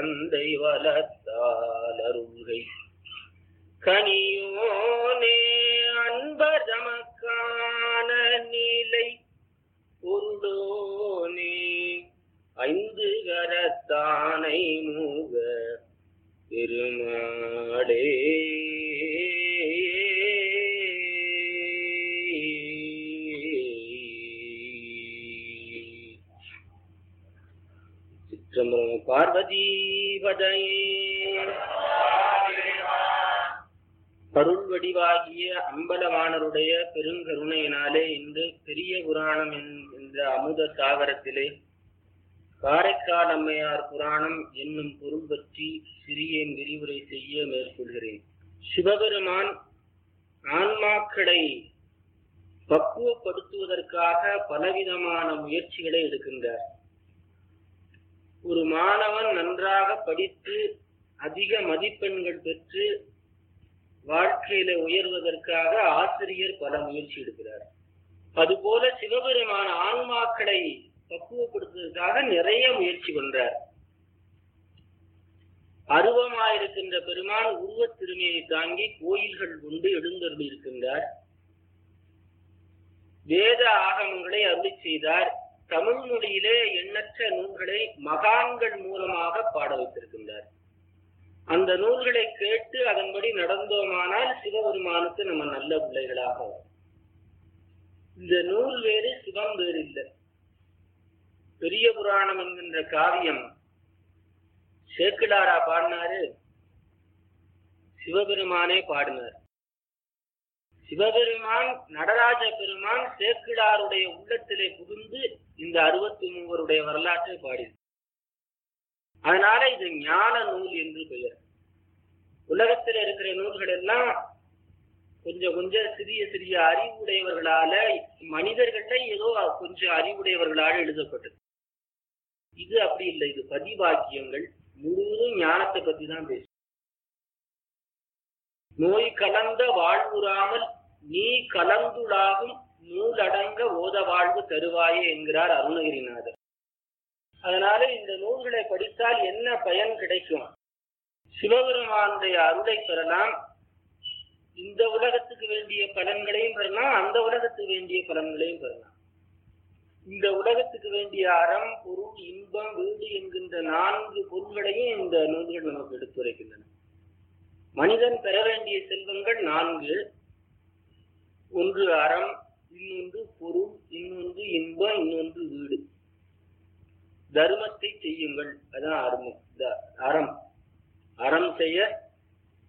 தந்தை வளர்த்தால் அருள்கை கனியோனே அன்பர் தமக்கான நிலை பொருளோனே ஐந்து கரத்தானை மூக பெருமாடே சிற்றம்பலம் பார்வதி பதையே அருள் வடிவாகிய அம்பலவாணருடைய பெருங்கருணையினாலே இன்று பெரிய புராணம் என்- என்ற அமுத சாகரத்திலே காரைக்கால் அம்மையார் புராணம் என்னும் பொருள் பற்றி சிறியேன் விரிவுரை செய்ய மேற்கொள்கிறேன் சிவபெருமான் ஆன்மாக்களை பக்குவப்படுத்துவதற்காக பலவிதமான முயற்சிகளை எடுக்கின்றார் ஒரு மாணவன் நன்றாக படித்து அதிக மதிப்பெண்கள் பெற்று வாழ்க்கையில உயர்வதற்காக ஆசிரியர் பல முயற்சி எடுக்கிறார் அதுபோல சிவபெருமான ஆன்மாக்களை பக்குவப்படுத்துவதற்காக நிறைய முயற்சி பண்றார் அருவமாயிருக்கின்ற பெருமான் உருவத் திருமையை தாங்கி கோயில்கள் கொண்டு எழுந்தருளி இருக்கின்றார் வேத ஆகமங்களை அருளி செய்தார் தமிழ் மொழியிலே எண்ணற்ற நூல்களை மகான்கள் மூலமாக பாட வைத்திருக்கின்றார் அந்த நூல்களை கேட்டு அதன்படி நடந்தோமானால் சிவபெருமானுக்கு நம்ம நல்ல பிள்ளைகளாக வரும். இந்த நூல் வேறு சிவம் வேறு இல்லை பெரிய புராணம் என்கின்ற காவியம் சேக்கிலாரா பாடினாரு சிவபெருமானே பாடினார் சிவபெருமான் நடராஜ பெருமான் சேக்கிழாருடைய உள்ளத்திலே புகுந்து இந்த அறுபத்தி மூவருடைய வரலாற்றை பாடினார் அதனால இது ஞான நூல் என்று பெயர் உலகத்தில் இருக்கிற நூல்கள் எல்லாம் கொஞ்சம் கொஞ்சம் சிறிய சிறிய அறிவுடையவர்களால மனிதர்கள்ட்ட ஏதோ கொஞ்சம் அறிவுடையவர்களால எழுதப்பட்டது இது அப்படி இல்லை இது பதிவாக்கியங்கள் முழுவதும் ஞானத்தை பத்தி தான் பேசும் நோய் கலந்த வாழ்வுறாமல் நீ கலந்துளாகும் நூலடங்க ஓத வாழ்வு தருவாயே என்கிறார் அருணகிரிநாதர் அதனால இந்த நூல்களை படித்தால் என்ன பயன் கிடைக்கும் சிவபெருமானுடைய அருளை பெறலாம் இந்த உலகத்துக்கு வேண்டிய பலன்களையும் பெறலாம் அந்த உலகத்துக்கு வேண்டிய பலன்களையும் பெறலாம் இந்த உலகத்துக்கு வேண்டிய அறம் பொருள் இன்பம் வீடு என்கின்ற நான்கு பொருள்களையும் இந்த நூல்கள் நமக்கு எடுத்துரைக்கின்றன மனிதன் பெற வேண்டிய செல்வங்கள் நான்கு ஒன்று அறம் இன்னொன்று பொருள் இன்னொன்று இன்பம் இன்னொன்று வீடு தர்மத்தை செய்யுங்கள் அதான் அருமை த- அறம் அறம் செய்ய